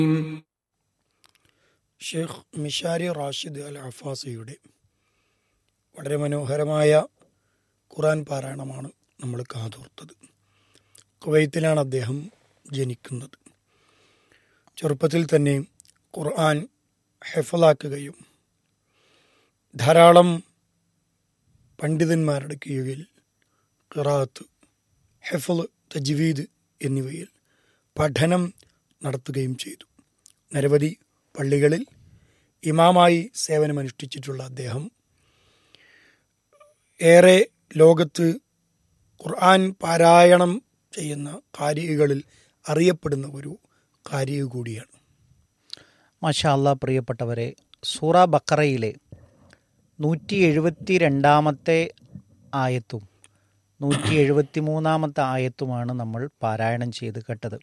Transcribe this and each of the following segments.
ഷെയ്ഖ് മിഷാരി റാഷിദ് അൽ അഫാസിയുടെ വളരെ മനോഹരമായ ഖുറാൻ പാരായണമാണ് നമ്മൾ കാതോർത്തത് കുവൈത്തിലാണ് അദ്ദേഹം ജനിക്കുന്നത് ചെറുപ്പത്തിൽ തന്നെ ഖുർആൻ ഹെഫലാക്കുകയും ധാരാളം പണ്ഡിതന്മാരുടെ കീഴിൽ ഖിറാത്ത് ഹെഫൽ തജ്വീദ് എന്നിവയിൽ പഠനം നടത്തുകയും ചെയ്തു നിരവധി പള്ളികളിൽ ഇമാമായി സേവനമനുഷ്ഠിച്ചിട്ടുള്ള അദ്ദേഹം ഏറെ ലോകത്ത് ഖുർആൻ പാരായണം ചെയ്യുന്ന കാരികളിൽ അറിയപ്പെടുന്ന ഒരു കാരിക കൂടിയാണ് മാഷാ അല്ലാ പ്രിയപ്പെട്ടവരെ സൂറ ബക്കറയിലെ നൂറ്റി എഴുപത്തി രണ്ടാമത്തെ ആയത്തും നൂറ്റി എഴുപത്തി മൂന്നാമത്തെ ആയത്തുമാണ് നമ്മൾ പാരായണം ചെയ്ത് കേട്ടത്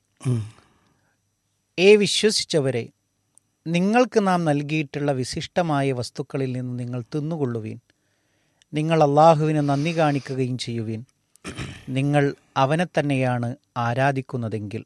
ഏ വിശ്വസിച്ചവരെ നിങ്ങൾക്ക് നാം നൽകിയിട്ടുള്ള വിശിഷ്ടമായ വസ്തുക്കളിൽ നിന്ന് നിങ്ങൾ തിന്നുകൊള്ളുവീൻ നിങ്ങൾ അള്ളാഹുവിന് നന്ദി കാണിക്കുകയും ചെയ്യുവീൻ നിങ്ങൾ അവനെ തന്നെയാണ് ആരാധിക്കുന്നതെങ്കിൽ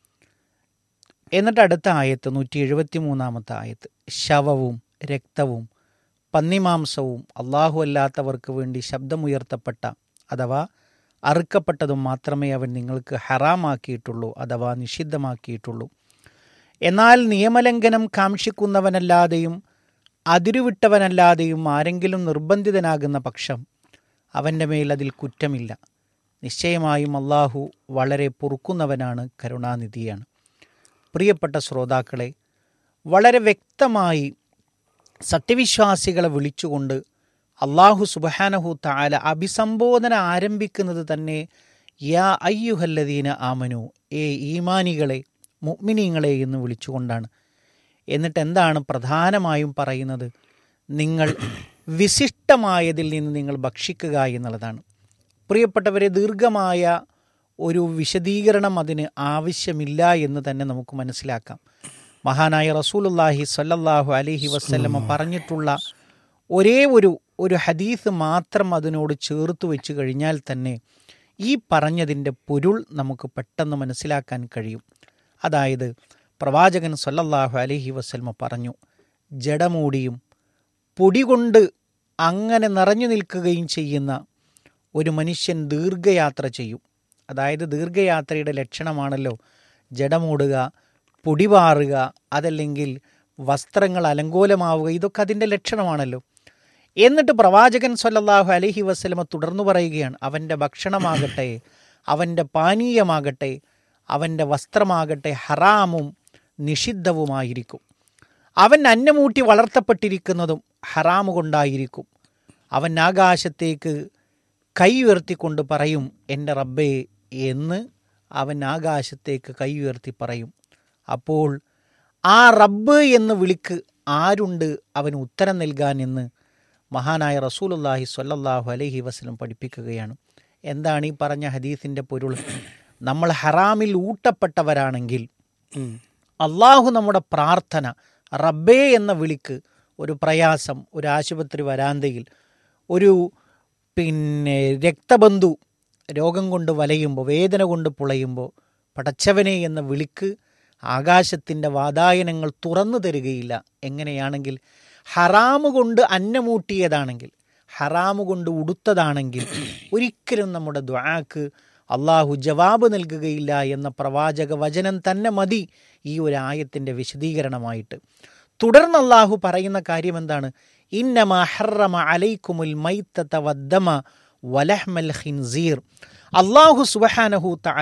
എന്നിട്ട് അടുത്ത ആയത്ത് നൂറ്റി എഴുപത്തി മൂന്നാമത്തെ ആയത്ത് ശവവും രക്തവും പന്നിമാംസവും അള്ളാഹു അല്ലാത്തവർക്ക് വേണ്ടി ശബ്ദമുയർത്തപ്പെട്ട അഥവാ അറുക്കപ്പെട്ടതും മാത്രമേ അവൻ നിങ്ങൾക്ക് ഹറാമാക്കിയിട്ടുള്ളൂ അഥവാ നിഷിദ്ധമാക്കിയിട്ടുള്ളൂ എന്നാൽ നിയമലംഘനം കാക്ഷിക്കുന്നവനല്ലാതെയും അതിരുവിട്ടവനല്ലാതെയും ആരെങ്കിലും നിർബന്ധിതനാകുന്ന പക്ഷം അവൻ്റെ മേൽ അതിൽ കുറ്റമില്ല നിശ്ചയമായും അള്ളാഹു വളരെ പൊറുക്കുന്നവനാണ് കരുണാനിധിയാണ് പ്രിയപ്പെട്ട ശ്രോതാക്കളെ വളരെ വ്യക്തമായി സത്യവിശ്വാസികളെ വിളിച്ചുകൊണ്ട് അള്ളാഹു സുബഹാനഹു താല അഭിസംബോധന ആരംഭിക്കുന്നത് തന്നെ യാ അയ്യുഹല്ലദീന ആമനു ഏ ഈമാനികളെ മുഗ്മിനീങ്ങളെ എന്ന് വിളിച്ചുകൊണ്ടാണ് എന്നിട്ട് എന്താണ് പ്രധാനമായും പറയുന്നത് നിങ്ങൾ വിശിഷ്ടമായതിൽ നിന്ന് നിങ്ങൾ ഭക്ഷിക്കുക എന്നുള്ളതാണ് പ്രിയപ്പെട്ടവരെ ദീർഘമായ ഒരു വിശദീകരണം അതിന് ആവശ്യമില്ല എന്ന് തന്നെ നമുക്ക് മനസ്സിലാക്കാം മഹാനായ റസൂലുല്ലാഹി സല്ലല്ലാഹു അലൈഹി വസ്ല്ലമ പറഞ്ഞിട്ടുള്ള ഒരേ ഒരു ഒരു ഹദീസ് മാത്രം അതിനോട് ചേർത്ത് വെച്ച് കഴിഞ്ഞാൽ തന്നെ ഈ പറഞ്ഞതിൻ്റെ പൊരുൾ നമുക്ക് പെട്ടെന്ന് മനസ്സിലാക്കാൻ കഴിയും അതായത് പ്രവാചകൻ സല്ലല്ലാഹു അലൈഹി വസ്ലമ പറഞ്ഞു ജഡമൂടിയും പൊടി കൊണ്ട് അങ്ങനെ നിറഞ്ഞു നിൽക്കുകയും ചെയ്യുന്ന ഒരു മനുഷ്യൻ ദീർഘയാത്ര ചെയ്യും അതായത് ദീർഘയാത്രയുടെ ലക്ഷണമാണല്ലോ ജഡമൂടുക പൊടിപാറുക അതല്ലെങ്കിൽ വസ്ത്രങ്ങൾ അലങ്കോലമാവുക ഇതൊക്കെ അതിൻ്റെ ലക്ഷണമാണല്ലോ എന്നിട്ട് പ്രവാചകൻ സല്ലല്ലാഹു അലൈഹി വസ്ലമ തുടർന്നു പറയുകയാണ് അവൻ്റെ ഭക്ഷണമാകട്ടെ അവൻ്റെ പാനീയമാകട്ടെ അവൻ്റെ വസ്ത്രമാകട്ടെ ഹറാമും നിഷിദ്ധവുമായിരിക്കും അവൻ അന്നമൂട്ടി വളർത്തപ്പെട്ടിരിക്കുന്നതും ഹറാമു കൊണ്ടായിരിക്കും അവൻ ആകാശത്തേക്ക് കൈ ഉയർത്തിക്കൊണ്ട് പറയും എൻ്റെ റബ്ബേ എന്ന് അവൻ ആകാശത്തേക്ക് കൈ ഉയർത്തി പറയും അപ്പോൾ ആ റബ്ബ് എന്ന് വിളിക്ക് ആരുണ്ട് അവന് ഉത്തരം നൽകാൻ എന്ന് മഹാനായ റസൂലുല്ലാഹി സ്വല്ലല്ലാഹു അലൈഹി വസ്ലം പഠിപ്പിക്കുകയാണ് എന്താണ് ഈ പറഞ്ഞ ഹദീസിൻ്റെ പൊരുൾ നമ്മൾ ഹറാമിൽ ഊട്ടപ്പെട്ടവരാണെങ്കിൽ അള്ളാഹു നമ്മുടെ പ്രാർത്ഥന റബ്ബേ എന്ന വിളിക്ക് ഒരു പ്രയാസം ഒരു ആശുപത്രി വരാന്തയിൽ ഒരു പിന്നെ രക്തബന്ധു രോഗം കൊണ്ട് വലയുമ്പോൾ വേദന കൊണ്ട് പുളയുമ്പോൾ പടച്ചവനെ എന്ന വിളിക്ക് ആകാശത്തിൻ്റെ വാതായനങ്ങൾ തുറന്നു തരികയില്ല എങ്ങനെയാണെങ്കിൽ ഹറാമ് കൊണ്ട് അന്നമൂട്ടിയതാണെങ്കിൽ ഹറാമ് കൊണ്ട് ഉടുത്തതാണെങ്കിൽ ഒരിക്കലും നമ്മുടെ ദ്വാക്ക് അള്ളാഹു ജവാബ് നൽകുകയില്ല എന്ന പ്രവാചക വചനം തന്നെ മതി ഈ ഒരു ആയത്തിൻ്റെ വിശദീകരണമായിട്ട് തുടർന്ന് അള്ളാഹു പറയുന്ന കാര്യം എന്താണ് ഇന്നമ ഹറമ അലൈക്കുമുൽ മൈത്തത വദ്ദമ വലഹ്മൽ ഖിൻസീർ അള്ളാഹു സുബഹാനഹു